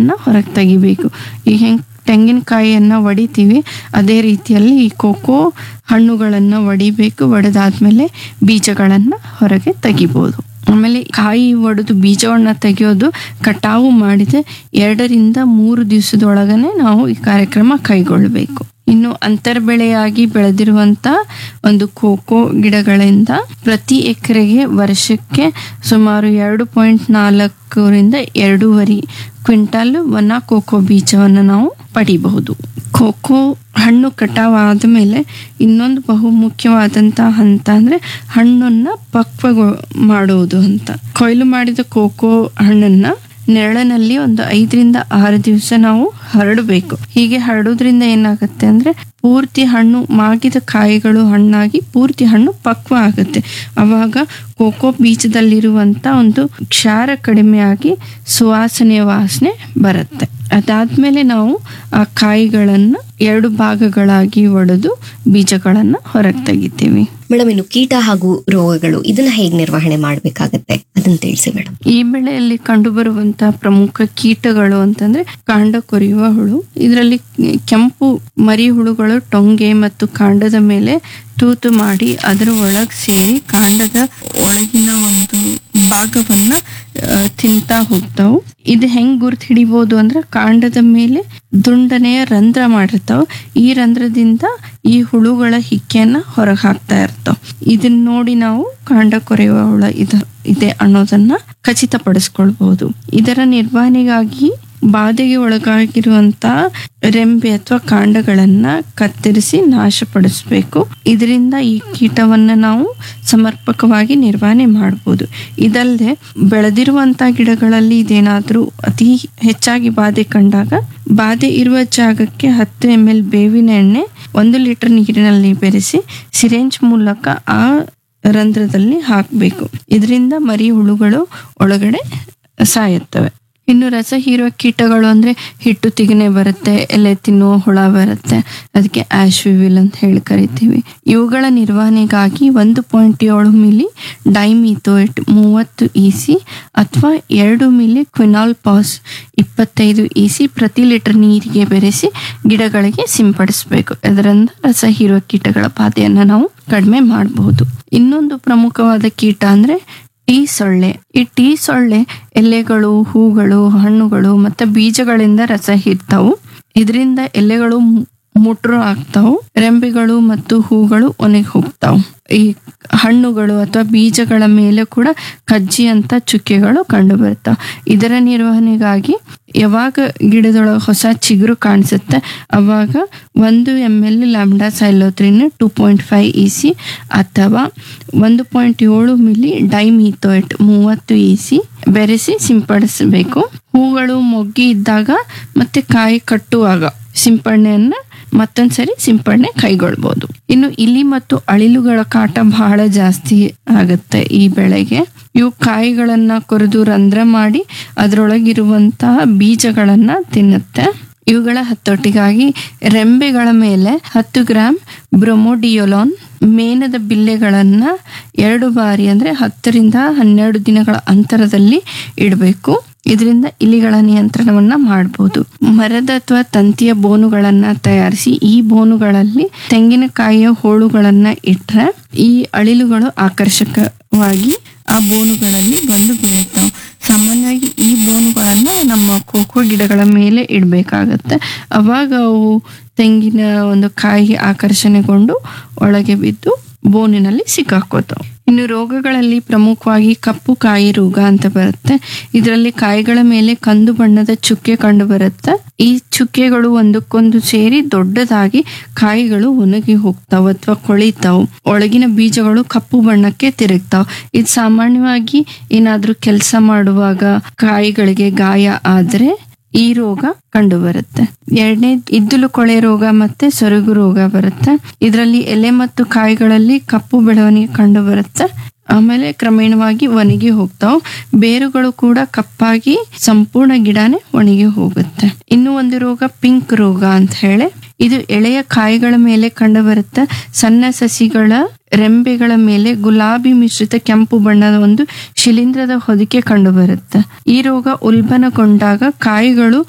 ಬೀಜಗಳನ್ನು ಹೊರಗೆ ತೆಗಿಬೇಕು ಈಗ ಹೆಂಗೆ ತೆಂಗಿನಕಾಯಿಯನ್ನು ಒಡಿತೀವಿ ಅದೇ ರೀತಿಯಲ್ಲಿ ಈ ಕೋಕೋ ಹಣ್ಣುಗಳನ್ನು ಒಡಿಬೇಕು ಒಡೆದಾದ್ಮೇಲೆ ಬೀಜಗಳನ್ನು ಹೊರಗೆ ತೆಗಿಬೋದು ಆಮೇಲೆ ಕಾಯಿ ಒಡೆದು ಬೀಜವನ್ನು ತೆಗೆಯೋದು ಕಟಾವು ಮಾಡಿದ ಎರಡರಿಂದ ಮೂರು ದಿವಸದೊಳಗನೆ ನಾವು ಈ ಕಾರ್ಯಕ್ರಮ ಕೈಗೊಳ್ಳಬೇಕು ಇನ್ನು ಅಂತರ್ಬೆಳೆಯಾಗಿ ಬೆಳೆದಿರುವಂತ ಒಂದು ಕೋಕೋ ಗಿಡಗಳಿಂದ ಪ್ರತಿ ಎಕರೆಗೆ ವರ್ಷಕ್ಕೆ ಸುಮಾರು ಎರಡು ಪಾಯಿಂಟ್ ನಾಲ್ಕರಿಂದ ಎರಡೂವರೆ ಕ್ವಿಂಟಾಲ್ ಒಣ ಕೋಕೋ ಬೀಜವನ್ನು ನಾವು ಪಡಿಬಹುದು ಕೋಕೋ ಹಣ್ಣು ಕಟಾವ್ ಆದಮೇಲೆ ಇನ್ನೊಂದು ಬಹು ಮುಖ್ಯವಾದಂತಹ ಹಂತ ಅಂದ್ರೆ ಹಣ್ಣನ್ನ ಪಕ್ವಗೊ ಮಾಡುವುದು ಅಂತ ಕೊಯ್ಲು ಮಾಡಿದ ಕೋಕೋ ಹಣ್ಣನ್ನ ನೆರಳಿನಲ್ಲಿ ಒಂದು ಐದರಿಂದ ಆರು ದಿವಸ ನಾವು ಹರಡಬೇಕು ಹೀಗೆ ಹರಡೋದ್ರಿಂದ ಏನಾಗುತ್ತೆ ಅಂದ್ರೆ ಪೂರ್ತಿ ಹಣ್ಣು ಮಾಗಿದ ಕಾಯಿಗಳು ಹಣ್ಣಾಗಿ ಪೂರ್ತಿ ಹಣ್ಣು ಪಕ್ವ ಆಗುತ್ತೆ ಅವಾಗ ಕೋಕೋ ಬೀಜದಲ್ಲಿರುವಂತ ಒಂದು ಕ್ಷಾರ ಕಡಿಮೆಯಾಗಿ ಸುವಾಸನೆಯ ವಾಸನೆ ಬರುತ್ತೆ ಅದಾದ್ಮೇಲೆ ನಾವು ಆ ಕಾಯಿಗಳನ್ನ ಎರಡು ಭಾಗಗಳಾಗಿ ಒಡೆದು ಬೀಜಗಳನ್ನ ಹೊರಗೆ ತೆಗಿತೀವಿ ಮೇಡಮ್ ಇನ್ನು ಕೀಟ ಹಾಗೂ ರೋಗಗಳು ಇದನ್ನ ಹೇಗೆ ನಿರ್ವಹಣೆ ಮಾಡ್ಬೇಕಾಗತ್ತೆ ಅದನ್ನ ತಿಳಿಸಿ ಮೇಡಮ್ ಈ ಬೆಳೆಯಲ್ಲಿ ಕಂಡುಬರುವಂತಹ ಪ್ರಮುಖ ಕೀಟಗಳು ಅಂತಂದ್ರೆ ಕಾಂಡ ಕೊರೆಯುವ ಹುಳು ಇದರಲ್ಲಿ ಕೆಂಪು ಮರಿ ಹುಳುಗಳು ಟೊಂಗೆ ಮತ್ತು ಕಾಂಡದ ಮೇಲೆ ತೂತು ಮಾಡಿ ಅದರ ಒಳಗ್ ಸೇರಿ ಕಾಂಡದ ಒಳಗಿನ ಒಂದು ಭಾಗವನ್ನ ಆ, ತಿಂತಾ ಹೋಗ್ತಾವು ಇದು ಹೆಂಗ್ ಗುರ್ತು ಹಿಡಿಬಹುದು ಅಂದ್ರೆ ಕಾಂಡದ ಮೇಲೆ ದುಂಡನೆಯ ರಂಧ್ರ ಮಾಡಿರ್ತಾವ ಈ ರಂಧ್ರದಿಂದ ಈ ಹುಳುಗಳ ಹಿಕ್ಕೆಯನ್ನ ಹೊರಗೆ ಹಾಕ್ತಾ ಇರ್ತಾವ ಇದನ್ನ ನೋಡಿ ನಾವು ಕಾಂಡ ಕೊರೆಯುವ ಹುಳ ಇದ ಇದೆ ಅನ್ನೋದನ್ನ ಖಚಿತಪಡಿಸ್ಕೊಳ್ಬಹುದು ಇದರ ನಿರ್ವಹಣೆಗಾಗಿ ಬಾಧೆಗೆ ಒಳಗಾಗಿರುವಂತ ರೆಂಬೆ ಅಥವಾ ಕಾಂಡಗಳನ್ನ ಕತ್ತರಿಸಿ ನಾಶಪಡಿಸಬೇಕು ಇದರಿಂದ ಈ ಕೀಟವನ್ನ ನಾವು ಸಮರ್ಪಕವಾಗಿ ನಿರ್ವಹಣೆ ಮಾಡಬಹುದು ಇದಲ್ಲದೆ ಬೆಳೆದಿರುವಂತ ಗಿಡಗಳಲ್ಲಿ ಇದೇನಾದ್ರೂ ಅತಿ ಹೆಚ್ಚಾಗಿ ಬಾಧೆ ಕಂಡಾಗ ಬಾಧೆ ಇರುವ ಜಾಗಕ್ಕೆ ಹತ್ತು ಎಂ ಎಲ್ ಬೇವಿನ ಎಣ್ಣೆ ಒಂದು ಲೀಟರ್ ನೀರಿನಲ್ಲಿ ಬೆರೆಸಿ ಸಿರೆಂಜ್ ಮೂಲಕ ಆ ರಂಧ್ರದಲ್ಲಿ ಹಾಕಬೇಕು ಇದರಿಂದ ಮರಿ ಹುಳುಗಳು ಒಳಗಡೆ ಸಾಯುತ್ತವೆ ಇನ್ನು ರಸ ಹೀರುವ ಕೀಟಗಳು ಅಂದ್ರೆ ಹಿಟ್ಟು ತಿಗಣೆ ಬರುತ್ತೆ ಎಲೆ ತಿನ್ನುವ ಹುಳ ಬರುತ್ತೆ ಅದಕ್ಕೆ ಆಶ್ವಿವಿಲ್ ಅಂತ ಹೇಳಿ ಕರಿತೀವಿ ಇವುಗಳ ನಿರ್ವಹಣೆಗಾಗಿ ಒಂದು ಪಾಯಿಂಟ್ ಏಳು ಮಿಲಿ ಡೈಮಿಥೋಯೇಟ್ ಮೂವತ್ತು ಇಸಿ ಅಥವಾ ಎರಡು ಮಿಲಿ ಕ್ವಿನಾಲ್ ಪಾಸ್ ಇಪ್ಪತ್ತೈದು ಇಸಿ ಪ್ರತಿ ಲೀಟರ್ ನೀರಿಗೆ ಬೆರೆಸಿ ಗಿಡಗಳಿಗೆ ಸಿಂಪಡಿಸಬೇಕು ಇದರಿಂದ ರಸ ಹೀರುವ ಕೀಟಗಳ ಬಾಧೆಯನ್ನು ನಾವು ಕಡಿಮೆ ಮಾಡಬಹುದು ಇನ್ನೊಂದು ಪ್ರಮುಖವಾದ ಕೀಟ ಅಂದ್ರೆ ಟೀ ಸೊಳ್ಳೆ ಈ ಟೀ ಸೊಳ್ಳೆ ಎಲೆಗಳು ಹೂಗಳು ಹಣ್ಣುಗಳು ಮತ್ತೆ ಬೀಜಗಳಿಂದ ರಸ ಹೀರ್ತಾವು ಇದರಿಂದ ಎಲೆಗಳು ಮು- ಮುಟ್ರು ಆಗ್ತಾವು ರೆಂಬೆಗಳು ಮತ್ತು ಹೂಗಳು ಒಣಗಿ ಹೋಗ್ತಾವು ಈ ಹಣ್ಣುಗಳು ಅಥವಾ ಬೀಜಗಳ ಮೇಲೆ ಕೂಡ ಕಜ್ಜಿ ಅಂತ ಚುಕ್ಕೆಗಳು ಕಂಡು ಬರ್ತಾವ ಇದರ ನಿರ್ವಹಣೆಗಾಗಿ ಯಾವಾಗ ಗಿಡದೊಳಗೆ ಹೊಸ ಚಿಗುರು ಕಾಣಿಸುತ್ತೆ ಅವಾಗ ಒಂದು M L lambda cyhalothrin two point five E C ಅಥವಾ ಒಂದು ಪಾಯಿಂಟ್ ಏಳು ಮಿಲಿ ಡೈಮಿಥೋಯೇಟ್ ಮೂವತ್ತು ಇ ಸಿ ಬೆರೆಸಿ ಸಿಂಪಡಿಸಬೇಕು ಹೂಗಳು ಮೊಗ್ಗಿ ಇದ್ದಾಗ ಮತ್ತೆ ಕಾಯಿ ಕಟ್ಟುವಾಗ ಸಿಂಪಡಣೆಯನ್ನ ಮತ್ತೊಂದ್ಸರಿ ಸಿಂಪಡಣೆ ಕೈಗೊಳ್ಬಹುದು ಇನ್ನು ಇಲಿ ಮತ್ತು ಅಳಿಲುಗಳ ಕಾಟ ಬಹಳ ಜಾಸ್ತಿ ಆಗುತ್ತೆ ಈ ಬೆಳೆಗೆ ಇವು ಕಾಯಿಗಳನ್ನ ಕೊರೆದು ರಂಧ್ರ ಮಾಡಿ ಅದರೊಳಗಿರುವಂತಹ ಬೀಜಗಳನ್ನ ತಿನ್ನುತ್ತೆ ಇವುಗಳ ಹತೋಟಿಗಾಗಿ ರೆಂಬೆಗಳ ಮೇಲೆ ಹತ್ತು ಗ್ರಾಂ ಬ್ರೊಮೋಡಿಯೋಲಾನ್ ಮೇನದ ಬಿಲ್ಲೆಗಳನ್ನ ಎರಡು ಬಾರಿ ಅಂದ್ರೆ ಹತ್ತರಿಂದ ಹನ್ನೆರಡು ದಿನಗಳ ಅಂತರದಲ್ಲಿ ಇಡಬೇಕು ಇದರಿಂದ ಇಲಿಗಳ ನಿಯಂತ್ರಣವನ್ನ ಮಾಡಬಹುದು ಮರದ ಅಥವಾ ತಂತಿಯ ಬೋನುಗಳನ್ನ ತಯಾರಿಸಿ ಈ ಬೋನುಗಳಲ್ಲಿ ತೆಂಗಿನಕಾಯಿಯ ಹೋಳುಗಳನ್ನ ಇಟ್ರೆ ಈ ಅಳಿಲುಗಳು ಆಕರ್ಷಕವಾಗಿ ಆ ಬೋನುಗಳಲ್ಲಿ ಬಂದು ಬೀಳುತ್ತವೆ ಸಾಮಾನ್ಯವಾಗಿ ಈ ಬೋನುಗಳನ್ನ ನಮ್ಮ ಕೋಕೋ ಗಿಡಗಳ ಮೇಲೆ ಇಡಬೇಕಾಗತ್ತೆ ಅವಾಗ ಅವು ತೆಂಗಿನ ಒಂದು ಕಾಯಿ ಆಕರ್ಷಣೆಗೊಂಡು ಒಳಗೆ ಬಿದ್ದು ಬೋನಿನಲ್ಲಿ ಸಿಕ್ಕಾಕೋತಾವ ಇನ್ನು ರೋಗಗಳಲ್ಲಿ ಪ್ರಮುಖವಾಗಿ ಕಪ್ಪು ಕಾಯಿ ರೋಗ ಅಂತ ಬರುತ್ತೆ ಇದರಲ್ಲಿ ಕಾಯಿಗಳ ಮೇಲೆ ಕಂದು ಬಣ್ಣದ ಚುಕ್ಕೆ ಕಂಡು ಬರುತ್ತೆ ಈ ಚುಕ್ಕೆಗಳು ಒಂದಕ್ಕೊಂದು ಸೇರಿ ದೊಡ್ಡದಾಗಿ ಕಾಯಿಗಳು ಒಣಗಿ ಹೋಗ್ತಾವ ಅಥವಾ ಕೊಳಿತಾವ್ ಒಳಗಿನ ಬೀಜಗಳು ಕಪ್ಪು ಬಣ್ಣಕ್ಕೆ ತಿರುಗ್ತಾವ್ ಇದು ಸಾಮಾನ್ಯವಾಗಿ ಏನಾದ್ರೂ ಕೆಲಸ ಮಾಡುವಾಗ ಕಾಯಿಗಳಿಗೆ ಗಾಯ ಆದ್ರೆ ಈ ರೋಗ ಕಂಡು ಬರುತ್ತೆ ಎರಡನೇ ಇದ್ದುಲು ಕೊಳೆ ರೋಗ ಮತ್ತೆ ಸೊರಗು ರೋಗ ಬರುತ್ತೆ ಇದರಲ್ಲಿ ಎಲೆ ಮತ್ತು ಕಾಯಿಗಳಲ್ಲಿ ಕಪ್ಪು ಬೆಳವಣಿಗೆ ಕಂಡು ಬರುತ್ತೆ ಆಮೇಲೆ ಕ್ರಮೇಣವಾಗಿ ಒಣಗಿ ಹೋಗ್ತಾವ್ ಬೇರುಗಳು ಕೂಡ ಕಪ್ಪಾಗಿ ಸಂಪೂರ್ಣ ಗಿಡನೇ ಒಣಗಿ ಹೋಗುತ್ತೆ ಇನ್ನು ಒಂದು ರೋಗ ಪಿಂಕ್ ರೋಗ ಅಂತ ಹೇಳಿ ಇದು ಎಳೆಯ ಕಾಯಿಗಳ ಮೇಲೆ ಕಂಡು ಬರುತ್ತೆ ಸಣ್ಣ ಸಸಿಗಳ ರೆಂಬೆಗಳ ಮೇಲೆ ಗುಲಾಬಿ ಮಿಶ್ರಿತ ಕೆಂಪು ಬಣ್ಣದ ಒಂದು ಶಿಲೀಂಧ್ರದ ಹೊದಿಕೆ ಕಂಡು ಬರುತ್ತೆ ಈ ರೋಗ ಉಲ್ಬಣಗೊಂಡಾಗ ಕಾಯಿಗಳು